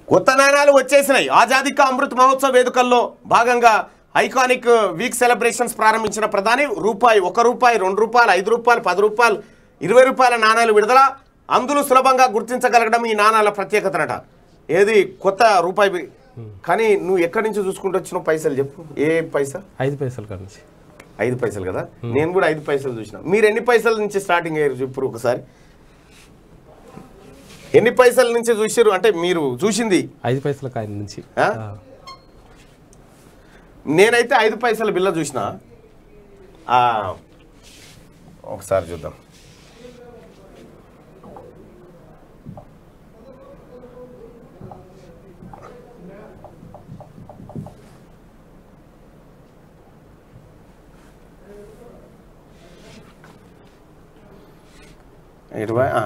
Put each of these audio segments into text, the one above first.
కొత్త నాణాలు వచ్చేసినాయి ఆజాదీ కా అమృత్ మహోత్సవ్ వేడుకల్లో భాగంగా ఐకానిక్ వీక్ సెలబ్రేషన్స్ ప్రారంభించిన ప్రధాని రూపాయి ఒక రూపాయి రెండు రూపాయలు ఐదు రూపాయలు పది రూపాయలు ఇరవై రూపాయల నాణాలు విడుదల అందులో సులభంగా గుర్తించగలగడం ఈ నాణాల ప్రత్యేకతనట ఏది కొత్త రూపాయి బి- కానీ నువ్వు ఎక్కడి నుంచి చూసుకుంటూ వచ్చిన పైసలు చెప్పు ఏ పైసా ఐదు పైసలు కాడ నుంచి ఐదు పైసలు కదా నేను కూడా ఐదు పైసలు చూసిన మీరు ఎన్ని పైసల నుంచి స్టార్టింగ్ అయ్యారు ఇప్పుడు ఒకసారి ఎన్ని పైసల నుంచి చూసారు అంటే మీరు చూసింది ఐదు పైసల కాయిన్ నుంచి ఆ? ఆ. నేనైతే ఐదు పైసల బిల్ల చూసిన ఆ, ఒకసారి చూద్దాం ఇరవై ఆ.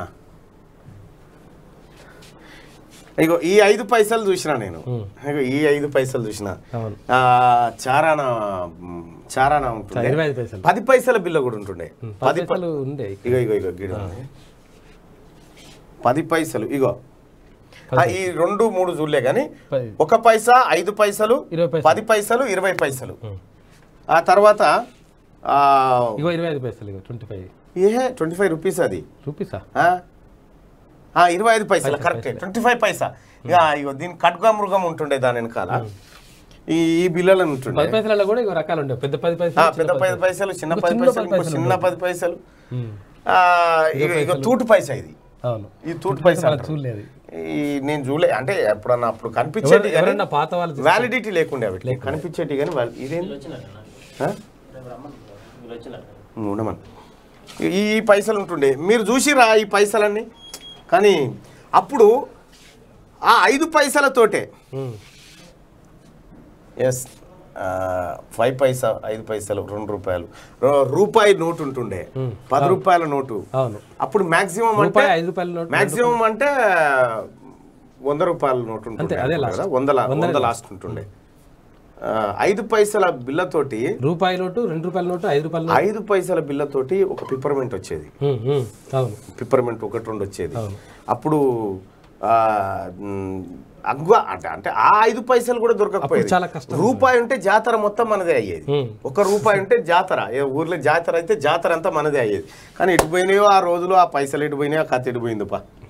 ఇగో ఈ ఐదు పైసలు చూసిన నేను ఇగో ఈ ఐదు పైసలు చూసిన అవును ఆ, చారానా మ్, చారానా ఉంటుండే ఇరవై ఐదు పైసలు పది పైసల బిల్ల కూడా ఉంటుండే ఉమ్, పది పది పైసలు ఉండే ఇక్కడ. ఇగో ఇగో ఇగో గిడ ఉంది. పది పైసలు ఇగో ఆ, ఈ రెండు మూడు చూడలే కానీ పది. ఒక పైసా ఐదు పైసలు ఇరవై పైసలు. పది పైసలు ఇరవై పైసలు ఉమ్. ఆ తర్వాత ఆ, ఇగో ఇరవై ఐదు పైసలు ఇగో ట్వంటీ ఫైవ్ ఏ ట్వంటీ ఫైవ్ రూపీస్ అది రూపీసా ఆ? ఆ, ఇరవై ఐదు పైసలు పైసలు, కరెక్ట్ ట్వంటీ ఫైవ్ పైసా ఇక ఇగో దీని ఖడ్గా మృగం ఉంటుండే దాని వెనకాల ఈ ఈ బిల్లలు ఉంటుండే పది పైసలలో కూడా ఇగో రకాలు ఉండే పెద్ద పది ఆ, పైసలు పెద్ద చిన్న పది పైసలు చిన్న ఇంకో పది చిన్న పైసలు పది ఇంకో పైసలు చిన్న పది పైసలు ఉమ్. ఆ, ఇక ఇక తూటు పైసా ఇది అవును ఈ తూటు ట్వంటీ పైసా పైసలు అంటారు. చూడలేదు ఈ నేను చూడలే అంటే ఎప్పుడన్నా అప్పుడు కనిపించేది ఎవరు- ఎవరన్నా పాత వాళ్ళు చూస్తే- వ్యాలిడిటీ లేకుండే అవి కనిపించేటి కానీ వాళ్ళు ఇదేంటి ఆ? ఉండమని ఈ ఈ పైసలు ఉంటుండే మీరు చూసిరా ఈ పైసలన్నీ కానీ అప్పుడు ఆ ఐదు పైసలతోటే ఉమ్. ఎస్ ఫైవ్ పైసా ఐదు పైసలు రెండు రూపాయలు రూ- రూపాయి నోటు ఉంటుండే Hmm. పది రూపాయల నోటు అవును అప్పుడు మాక్సిమం అంటే రూపాయి ఐదు రూపాయల నోటు మాక్సిమం అంటే వంద రూపాయల నోటు ఉంటుండే అంతే, అదే అనుకుంటా last. కదా? వందల వందనే వంద లాస్ట్ ఉంటుండే ఆ, ఐదు పైసల బిల్లతోటి రూపాయి నోటు రెండు రూపాయల నోటు ఐదు రూపాయల నోటు ఐదు పైసల బిల్లతోటి ఒక పిప్పర్మెంట్ వచ్చేది ఉమ్, ఉమ్. అవును పిప్పర్మెంట్ ఒకటి రెండు వచ్చేది అవును. అప్పుడు ఆ, మ్, అగ్వ అంటే అంటే ఆ ఐదు పైసలు కూడా దొరకకపోయేది చాలా కష్టం. రూపాయి ఉంటే జాతర మొత్తం మనదే అయ్యేది ఉమ్. ఒక రూపాయి ఉంటే జాతర ఏ ఊర్లో జాతర అయితే జాతర అంతా మనదే అయ్యేది కానీ ఎటు పోయినాయో ఆ రోజులు ఆ పైసలు ఎటు పోయినాయో ఆ కథ ఎటు పోయిందిపా